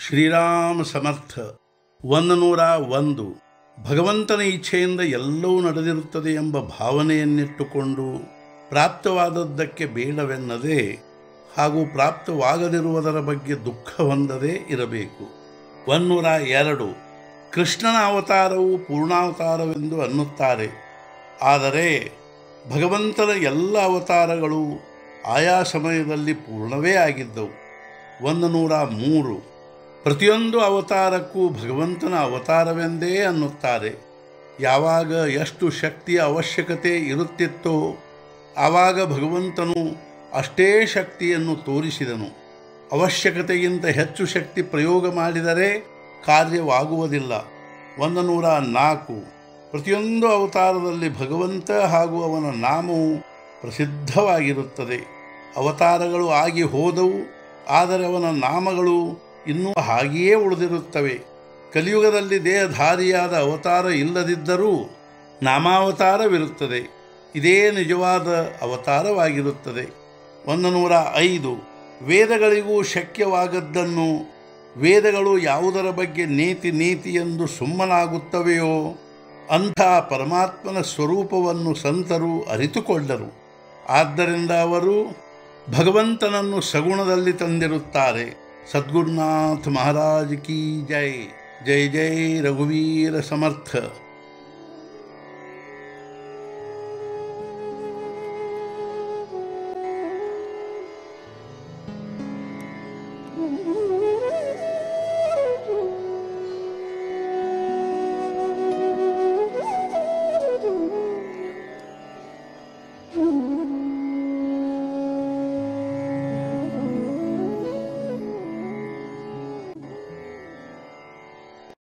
ಶ್ರೀರಾಮ ಸಮರ್ಥ ಒಂದು ನೂರ ಒಂದು ಭಗವಂತನ ಇಚ್ಛೆಯಿಂದ ಎಲ್ಲವೂ ನಡೆದಿರುತ್ತದೆ ಎಂಬ ಭಾವನೆಯನ್ನಿಟ್ಟುಕೊಂಡು ಪ್ರಾಪ್ತವಾದದ್ದಕ್ಕೆ ಬೇಡವೆನ್ನದೆ ಹಾಗೂ ಪ್ರಾಪ್ತವಾಗದಿರುವುದರ ಬಗ್ಗೆ ದುಃಖ ಹೊಂದದೇ ಇರಬೇಕು ಒನ್ನೂರ ಎರಡು ಕೃಷ್ಣನ ಅವತಾರವು ಪೂರ್ಣಾವತಾರವೆಂದು ಅನ್ನುತ್ತಾರೆ ಆದರೆ ಭಗವಂತನ ಎಲ್ಲ ಅವತಾರಗಳು ಆಯಾ ಸಮಯದಲ್ಲಿ ಪೂರ್ಣವೇ ಆಗಿದ್ದವು ಒಂದು ನೂರ ಮೂರು ಪ್ರತಿಯೊಂದು ಅವತಾರಕ್ಕೂ ಭಗವಂತನ ಅವತಾರವೆಂದೇ ಅನ್ನುತ್ತಾರೆ ಯಾವಾಗ ಎಷ್ಟು ಶಕ್ತಿಯ ಅವಶ್ಯಕತೆ ಇರುತ್ತಿತ್ತೋ ಆವಾಗ ಭಗವಂತನು ಅಷ್ಟೇ ಶಕ್ತಿಯನ್ನು ತೋರಿಸಿದನು ಅವಶ್ಯಕತೆಗಿಂತ ಹೆಚ್ಚು ಶಕ್ತಿ ಪ್ರಯೋಗ ಮಾಡಿದರೆ ಕಾರ್ಯವಾಗುವುದಿಲ್ಲ ಒಂದು ನೂರ ನಾಲ್ಕು ಪ್ರತಿಯೊಂದು ಅವತಾರದಲ್ಲಿ ಭಗವಂತ ಹಾಗೂ ಅವನ ನಾಮವು ಪ್ರಸಿದ್ಧವಾಗಿರುತ್ತದೆ ಅವತಾರಗಳು ಆಗಿ ಹೋದವು ಆದರೆ ಅವನ ನಾಮಗಳು ಇನ್ನೂ ಹಾಗೆಯೇ ಉಳಿದಿರುತ್ತವೆ ಕಲಿಯುಗದಲ್ಲಿ ದೇಹಧಾರಿಯಾದ ಅವತಾರ ಇಲ್ಲದಿದ್ದರೂ ನಾಮಾವತಾರವಿರುತ್ತದೆ ಇದೇ ನಿಜವಾದ ಅವತಾರವಾಗಿರುತ್ತದೆ ಒಂದು ನೂರ ಐದು ವೇದಗಳಿಗೂ ಶಕ್ಯವಾಗದ್ದನ್ನು ವೇದಗಳು ಯಾವುದರ ಬಗ್ಗೆ ನೀತಿ ನೀತಿ ಎಂದು ಸುಮ್ಮನಾಗುತ್ತವೆಯೋ ಅಂಥ ಪರಮಾತ್ಮನ ಸ್ವರೂಪವನ್ನು ಸಂತರು ಅರಿತುಕೊಂಡರು ಆದ್ದರಿಂದ ಅವರು ಭಗವಂತನನ್ನು ಸಗುಣದಲ್ಲಿ ತಂದಿರುತ್ತಾರೆ ಸದ್ಗುರುನಾಥ ಮಹಾರಾಜ್ ಕಿ ಜೈ ಜೈ ಜೈ ರಘುವೀರ ಸಮರ್ಥ